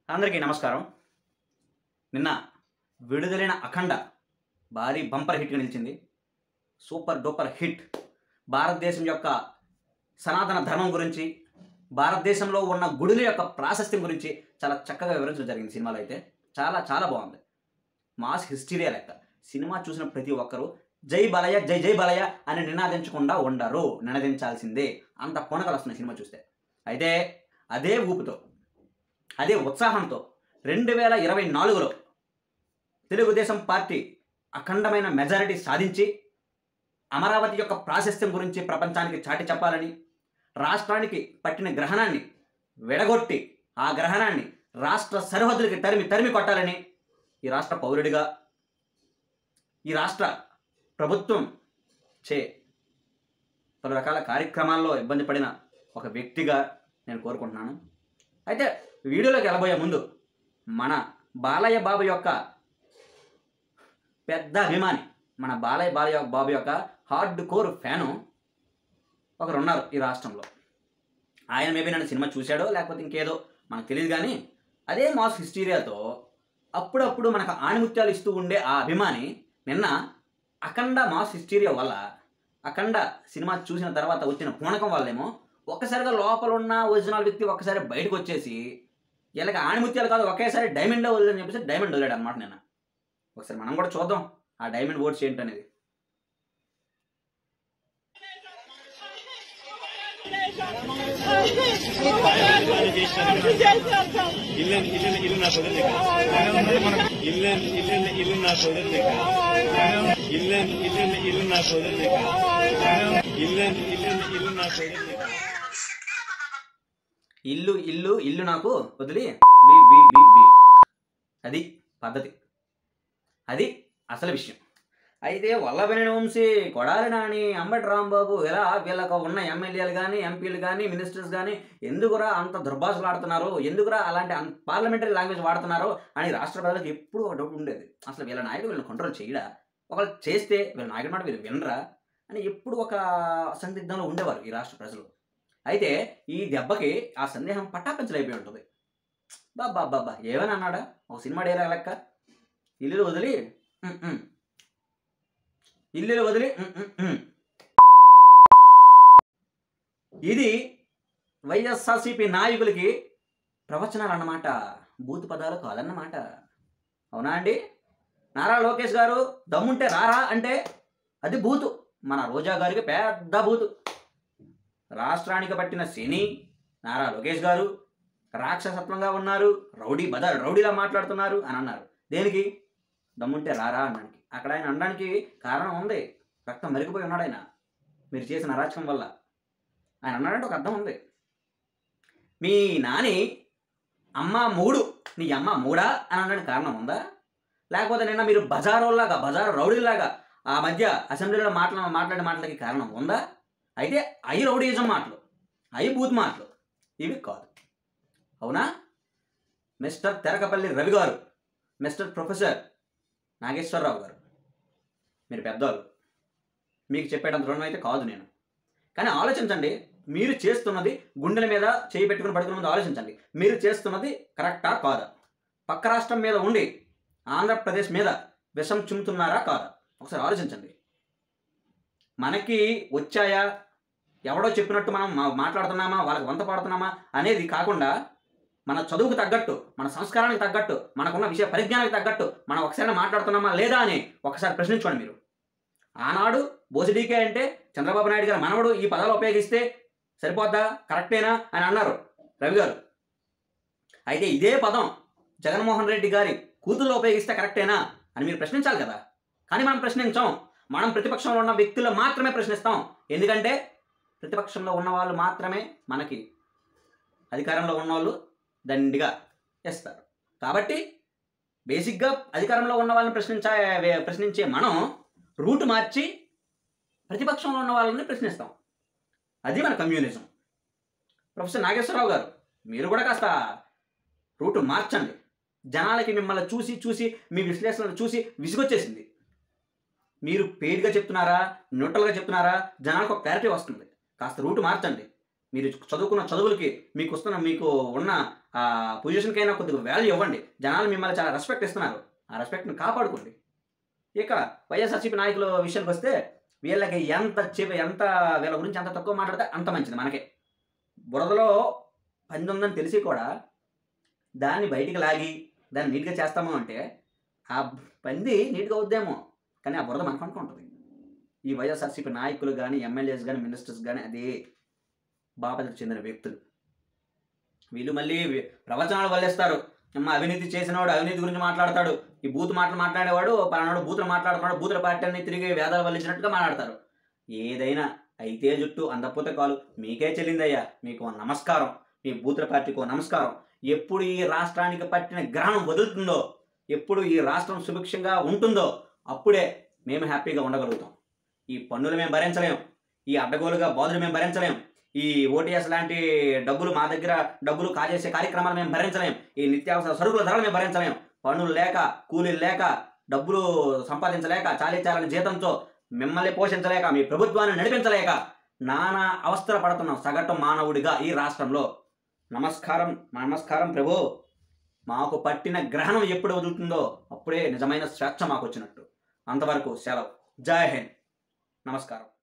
అందరికీ నమస్కారం నిన్న విడుదలైన అఖండ భారీ బంపర్ హిట్గా నిలిచింది సూపర్ డూపర్ హిట్ భారతదేశం యొక్క సనాతన ధర్మం గురించి భారతదేశంలో ఉన్న గుడుల యొక్క ప్రాశస్త్యం గురించి చాలా చక్కగా వివరించడం జరిగింది సినిమాలో అయితే చాలా చాలా బాగుంది మాస్ హిస్టరీయా లెక్క సినిమా చూసిన ప్రతి ఒక్కరూ జై బలయ జై జై బలయ అని నినాదించకుండా ఉండరు నినదించాల్సిందే అంత పొనకలు వస్తున్నాయి సినిమా చూస్తే అయితే అదే ఊపుతో అదే ఉత్సాహంతో రెండు వేల ఇరవై నాలుగులో తెలుగుదేశం పార్టీ అఖండమైన మెజారిటీ సాధించి అమరావతి యొక్క ప్రాశస్త్యం గురించి ప్రపంచానికి చాటి చెప్పాలని రాష్ట్రానికి పట్టిన గ్రహణాన్ని విడగొట్టి ఆ గ్రహణాన్ని రాష్ట్ర సరిహద్దులకి తరిమి తరిమి కొట్టాలని ఈ రాష్ట్ర పౌరుడిగా ఈ రాష్ట్ర ప్రభుత్వం చే పలు రకాల కార్యక్రమాల్లో ఇబ్బంది పడిన ఒక వ్యక్తిగా నేను కోరుకుంటున్నాను అయితే వీడియోలోకి వెళ్ళబోయే ముందు మన బాలయ్య బాబు యొక్క పెద్ద అభిమాని మన బాలయ్య బాలయ్య బాబు యొక్క హార్డ్ కోర్ ఫ్యాను ఒకరు ఉన్నారు ఈ రాష్ట్రంలో ఆయన మేబీ నన్ను సినిమా చూశాడో లేకపోతే ఇంకేదో మనకు తెలియదు కానీ అదే మాస్ హిస్టీరియాతో అప్పుడప్పుడు మనకు ఆణిముత్యాలు ఇస్తూ ఉండే ఆ అభిమాని నిన్న అఖండ మాస్ హిస్టీరియా వల్ల అఖండ సినిమా చూసిన తర్వాత వచ్చిన పూనకం వల్లేమో ఒక్కసారిగా లోపల ఉన్న ఒరిజినల్ వ్యక్తి ఒక్కసారి బయటకు వచ్చేసి వీళ్ళకి ఆణిముత్యాలు కాదు ఒకేసారి డైమండ్ వదిలేదని చెప్పేసి డైమండ్ వదిలాడు అనమాట నిన్న ఒకసారి మనం కూడా చూద్దాం ఆ డైమండ్ ఓట్స్ ఏంటనేది ఇల్లు ఇల్లు ఇల్లు నా సోదరు దగ్గర ఇల్లు ఇల్లు ఇల్లు నా సోదరు దగ్గర ఇల్లు ఇల్లు ఇల్లు నా సోదరు దగ్గర ఇల్లు ఇల్లు ఇల్లు నా సోదరు దగ్గర ఇల్లు ఇల్లు ఇల్లు నాకు వదిలి బీ బీ బీ బీ అది పద్ధతి అది అసలు విషయం అయితే వల్లభనేని వంశీ కొడాలి నాని అంబటి రాంబాబు ఇలా వీళ్ళకు ఉన్న ఎమ్మెల్యేలు కానీ ఎంపీలు కానీ మినిస్టర్స్ కానీ ఎందుకురా అంత దుర్భాషలు ఆడుతున్నారు ఎందుకురా అలాంటి పార్లమెంటరీ లాంగ్వేజ్ వాడుతున్నారు అని రాష్ట్ర ప్రజలకు ఎప్పుడూ ఒక డౌట్ ఉండేది అసలు వీళ్ళ నాయకుడు వీళ్ళని కంట్రోల్ చేయడా ఒకళ్ళు చేస్తే వీళ్ళ నాయకుడు మాట వీళ్ళు వినరా అని ఎప్పుడు ఒక సందిగ్ధంలో ఉండేవారు ఈ రాష్ట్ర ప్రజలు అయితే ఈ దెబ్బకి ఆ సందేహం పట్టాపించలైపోయి ఉంటుంది బాబా బాబా ఏమని అన్నాడా ఒక సినిమా డైలాగ్ లెక్క ఇల్లు వదిలి ఉమ్, ఉమ్. ఇల్లు వదిలి ఉమ్, ఉమ్, ఉమ్. ఇది వైఎస్ఆర్సీపీ నాయకులకి ప్రవచనాలు అన్నమాట బూతు పదాలు కాదన్నమాట అవునా అండి నారా లోకేష్ గారు దమ్ముంటే రారా అంటే అది బూతు మన రోజా గారికి పెద్ద బూతు రాష్ట్రానికి పట్టిన శని నారా లోకేష్ గారు రాక్షసత్వంగా ఉన్నారు రౌడీ బద రౌడీలా మాట్లాడుతున్నారు అని అన్నారు దేనికి దమ్ముంటే రారా అన్నానికి అక్కడ ఆయన అనడానికి కారణం ఉంది రక్తం మరిగిపోయి ఉన్నాడు ఆయన మీరు చేసిన అరాచకం వల్ల ఆయన అన్నాడంటే ఒక అర్థం ఉంది మీ నాని అమ్మ మూడు నీ అమ్మ మూడా అని అనడానికి కారణం ఉందా లేకపోతే నిన్న మీరు బజారోల్లాగా బజారు రౌడీలాగా ఆ మధ్య అసెంబ్లీలో మాట్లా మాట్లాడే మాటలకి కారణం ఉందా అయితే అవి రౌడీజం మాటలు అవి బూత్ మాటలు ఇవి కాదు అవునా మిస్టర్ తెరకపల్లి రవి గారు మిస్టర్ ప్రొఫెసర్ నాగేశ్వరరావు గారు మీరు పెద్దవాళ్ళు మీకు చెప్పేటంత రుణం అయితే కాదు నేను కానీ ఆలోచించండి మీరు చేస్తున్నది గుండెల మీద చేయి పెట్టుకుని పడుకున్న ముందు ఆలోచించండి మీరు చేస్తున్నది కరెక్టా కాదా పక్క రాష్ట్రం మీద ఉండి ఆంధ్రప్రదేశ్ మీద విషం చిమ్ముతున్నారా కాదా ఒకసారి ఆలోచించండి మనకి వచ్చాయా ఎవడో చెప్పినట్టు మనం మా- మాట్లాడుతున్నామా వాళ్ళకి వంత పాడుతున్నామా అనేది కాకుండా మన చదువుకు తగ్గట్టు మన సంస్కారానికి తగ్గట్టు మనకున్న విషయ పరిజ్ఞానానికి తగ్గట్టు మనం ఒకసారి మాట్లాడుతున్నామా లేదా అని ఒకసారి ప్రశ్నించుకోండి మీరు ఆనాడు బోసిడీకే అంటే చంద్రబాబు నాయుడు గారు మనవడు ఈ పదాలు ఉపయోగిస్తే సరిపోద్దా కరెక్టేనా అని అన్నారు రవి గారు అయితే ఇదే పదం జగన్మోహన్ రెడ్డి గారి కూతుల్లో ఉపయోగిస్తే కరెక్టేనా అని మీరు ప్రశ్నించాలి కదా కానీ మనం ప్రశ్నించాం మనం ప్రతిపక్షంలో ఉన్న వ్యక్తులు మాత్రమే ప్రశ్నిస్తాం ఎందుకంటే ప్రతిపక్షంలో ఉన్న వాళ్ళు మాత్రమే మనకి అధికారంలో ఉన్నవాళ్ళు దండిగా ఇస్తారు కాబట్టి బేసిక్గా అధికారంలో ఉన్న వాళ్ళని ప్రశ్నించే వే- ప్రశ్నించే మనం రూట్ మార్చి ప్రతిపక్షంలో ఉన్న వాళ్ళని ప్రశ్నిస్తాం అది మన కమ్యూనిజం ప్రొఫెసర్ నాగేశ్వరరావు గారు మీరు కూడా కాస్త రూట్ మార్చండి జనాలకి మిమ్మల్ని చూసి చూసి మీ విశ్లేషణలు చూసి విసుగొచ్చేసింది మీరు పెయిడ్గా చెప్తున్నారా న్యూట్రల్గా చెప్తున్నారా జనాలకు ఒక క్లారిటీ వస్తుంది కాస్త రూట్ మార్చండి మీరు చదువుకున్న చదువులకి మీకు వస్తున్న మీకు ఉన్న ఆ పొజిషన్కైనా కొద్దిగా వాల్యూ ఇవ్వండి జనాలు మిమ్మల్ని చాలా రెస్పెక్ట్ ఇస్తున్నారు ఆ రెస్పెక్ట్ని కాపాడుకోండి ఇక వైఎస్ఆర్సీపీ నాయకుల విషయానికి వస్తే వీళ్ళకి ఎంత చెప్ప ఎంత వీళ్ళ గురించి ఎంత తక్కువ మాట్లాడితే అంత మంచిది మనకే బురదలో పంది ఉందని తెలిసి కూడా దాన్ని బయటికి లాగి దాన్ని నీట్గా చేస్తాము అంటే ఆ పంది నీట్గా అవుద్దేమో కానీ ఆ బురద మనకు అనుకుంటుంది ఈ వైఎస్ఆర్సీపీ నాయకులు కానీ ఎమ్మెల్యేస్ కానీ మినిస్టర్స్ కానీ అదే బాపతకు చెందిన వ్యక్తులు వీళ్ళు మళ్ళీ వి- ప్రవచనాలు వల్లేస్తారు అమ్మ అవినీతి చేసినవాడు అవినీతి గురించి మాట్లాడతాడు ఈ బూత్ మాటలు మాట్లాడేవాడు పలానాడు బూతులు మాట్లాడుతున్నాడు బూతుల పార్టీ అన్ని తిరిగి వేదాలు వల్లించినట్టుగా మాట్లాడతారు ఏదైనా అయితే జుట్టు అందపోతే కాలు మీకే చెల్లిందయ్యా మీకు ఓ నమస్కారం మీ బూతుల పార్టీకి ఓ నమస్కారం ఎప్పుడు ఈ రాష్ట్రానికి పట్టిన గ్రహణం వదులుతుందో ఎప్పుడు ఈ రాష్ట్రం సుభిక్షంగా ఉంటుందో అప్పుడే మేము హ్యాపీగా ఉండగలుగుతాం ఈ పన్నులు మేము భరించలేం ఈ అడ్డగోలుగా బాధలు మేము భరించలేం ఈ ఓటీఎస్ లాంటి డబ్బులు మా దగ్గర డబ్బులు కాజేసే కార్యక్రమాలు మేము భరించలేం ఈ నిత్యావసర సరుకుల ధరలు మేము భరించలేం పన్నులు లేక కూలీలు లేక డబ్బులు సంపాదించలేక చాలీ చాలని జీతంతో మిమ్మల్ని పోషించలేక మీ ప్రభుత్వాన్ని నడిపించలేక నానా అవస్థలు పడుతున్నాం సగటు మానవుడిగా ఈ రాష్ట్రంలో నమస్కారం నమస్కారం ప్రభు మాకు పట్టిన గ్రహణం ఎప్పుడు వదులుతుందో అప్పుడే నిజమైన స్వేచ్ఛ మాకు వచ్చినట్టు అంతవరకు సెలవు జై హింద్ నమస్కారం